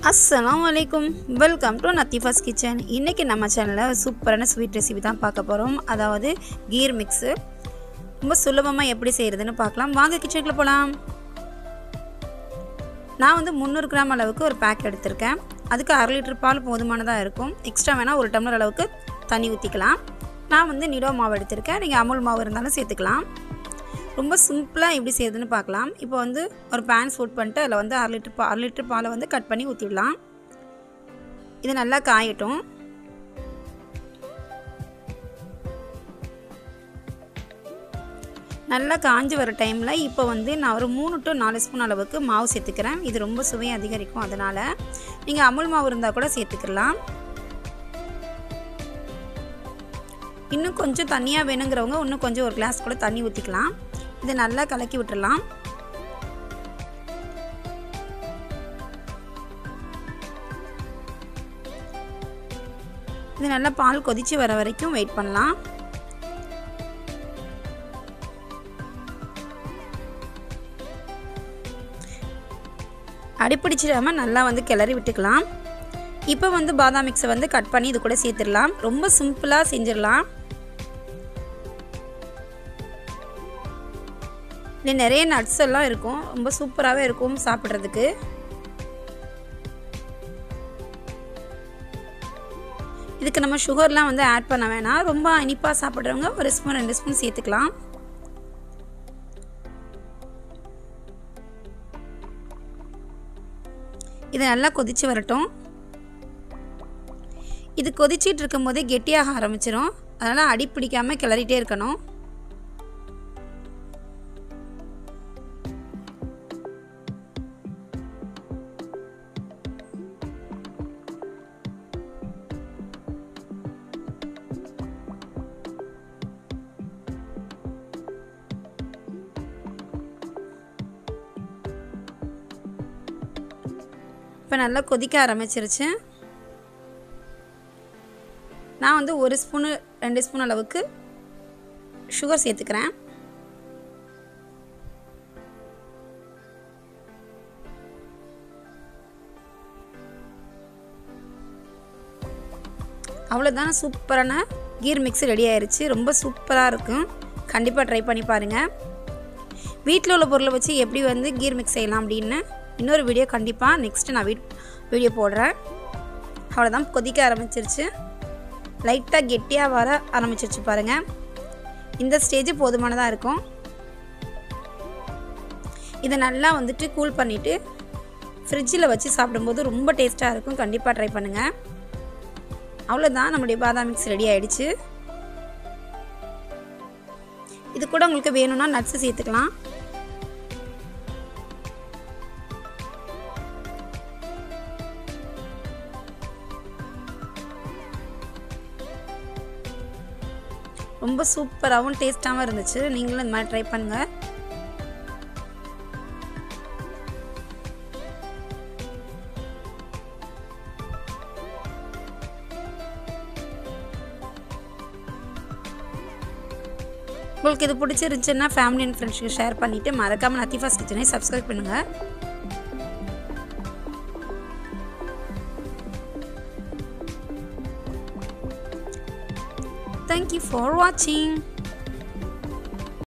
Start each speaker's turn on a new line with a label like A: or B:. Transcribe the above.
A: அஸ்ஸலாமு அலைக்கும் welcome to நத்திஃபாஸ் kitchen இன்றைக்கி நம்ம சேனலில் சூப்பரான ஸ்வீட் ரெசிபி தான் பார்க்க போகிறோம் அதாவது கீர் மிக்ஸு ரொம்ப சுலபமாக எப்படி செய்கிறதுன்னு பார்க்கலாம் வாங்க கிச்சனுக்குள்ள போகலாம் நான் வந்து முந்நூறு கிராம் அளவுக்கு ஒரு பேக் எடுத்திருக்கேன் அதுக்கு அரை லிட்டர் பால் போதுமானதாக இருக்கும் எக்ஸ்ட்ரா வேணால் ஒரு டம்ளர் அளவுக்கு தண்ணி ஊற்றிக்கலாம் நான் வந்து நிலோ மாவு எடுத்திருக்கேன் நீங்கள் அமுல் மாவு இருந்தாலும் சேர்த்துக்கலாம் ரொம்ப சிம்பிளாக எப்படி செய்யுதுன்னு பார்க்கலாம் இப்போ வந்து ஒரு பேன் சூட் பண்ணிட்டு அதில் வந்து அரை லிட்டர் பா அரை லிட்டர் பாலை வந்து கட் பண்ணி ஊற்றிடலாம் இது நல்லா காயட்டும் நல்லா காஞ்சி வர டைமில் இப்போ வந்து நான் ஒரு மூணு டு நாலு ஸ்பூன் அளவுக்கு மாவு சேர்த்துக்கிறேன் இது ரொம்ப சுவை அதிகரிக்கும் அதனால் நீங்கள் அமுல் மாவு இருந்தால் கூட சேர்த்துக்கலாம் இன்னும் கொஞ்சம் தண்ணியாக வேணுங்கிறவங்க இன்னும் கொஞ்சம் ஒரு கிளாஸ் கூட தண்ணி ஊற்றிக்கலாம் இதை நல்லா கலக்கி விட்டுடலாம் இது நல்லா பால் கொதித்து வர வரைக்கும் வெயிட் பண்ணலாம் அடிப்பிடிச்சிடாமல் நல்லா வந்து கிளறி விட்டுக்கலாம் இப்போ வந்து பாதாம் மிக்ஸை வந்து கட் பண்ணி இது கூட சேர்த்துடலாம் ரொம்ப சிம்பிளாக செஞ்சிடலாம் இது நிறைய நட்ஸ் எல்லாம் இருக்கும் ரொம்ப சூப்பராகவே இருக்கும் சாப்பிட்றதுக்கு இதுக்கு நம்ம சுகர்லாம் வந்து ஆட் பண்ண வேணாம் ரொம்ப இனிப்பாக சாப்பிட்றவங்க ஒரு ஸ்பூன் ரெண்டு ஸ்பூன் சேர்த்துக்கலாம் இது நல்லா கொதித்து வரட்டும் இது கொதிச்சிட்டு இருக்கும் போதே கெட்டியாக ஆரம்பிச்சிடும் அதனால் அடி பிடிக்காமல் கிளறிட்டே இருக்கணும் இப்போ நல்லா கொதிக்க ஆரம்பிச்சிருச்சு நான் வந்து ஒரு ஸ்பூனு ரெண்டு ஸ்பூன் அளவுக்கு சுகர் சேர்த்துக்கிறேன் அவ்வளோதான் சூப்பரான கீர் மிக்ஸ் ரெடி ஆயிடுச்சு ரொம்ப சூப்பராக இருக்கும் கண்டிப்பாக ட்ரை பண்ணி பாருங்கள் வீட்டில் உள்ள பொருளை வச்சு எப்படி வந்து கீர் மிக்ஸ் செய்யலாம் அப்படின்னு இன்னொரு வீடியோ கண்டிப்பாக நெக்ஸ்ட்டு நான் வீட் வீடியோ போடுறேன் அவ்வளோதான் கொதிக்க ஆரம்பிச்சிருச்சு லைட்டாக கெட்டியாக வர ஆரம்பிச்சிருச்சு பாருங்கள் இந்த ஸ்டேஜ் போதுமானதாக இருக்கும் இதை நல்லா வந்துட்டு கூல் பண்ணிவிட்டு ஃப்ரிட்ஜில் வச்சு சாப்பிடும்போது ரொம்ப டேஸ்ட்டாக இருக்கும் கண்டிப்பாக ட்ரை பண்ணுங்கள் அவ்வளோதான் நம்முடைய பாதாம் மிக்ஸ் ரெடி ஆகிடுச்சு இது கூட உங்களுக்கு வேணும்னா நட்ஸு சேர்த்துக்கலாம் ரொம்ப சூப்பராகவும் டேஸ்ட்டாகவும் இருந்துச்சு நீங்களும் இந்த மாதிரி ட்ரை பண்ணுங்கள் உங்களுக்கு இது பிடிச்சிருந்துச்சுன்னா ஃபேமிலி அண்ட் ஃப்ரெண்ட்ஸுக்கு ஷேர் பண்ணிவிட்டு மறக்காமல் நத்திஃபாஸ் கிச்சனை சப்ஸ்கிரைப் பண்ணுங்கள் Thank you for watching.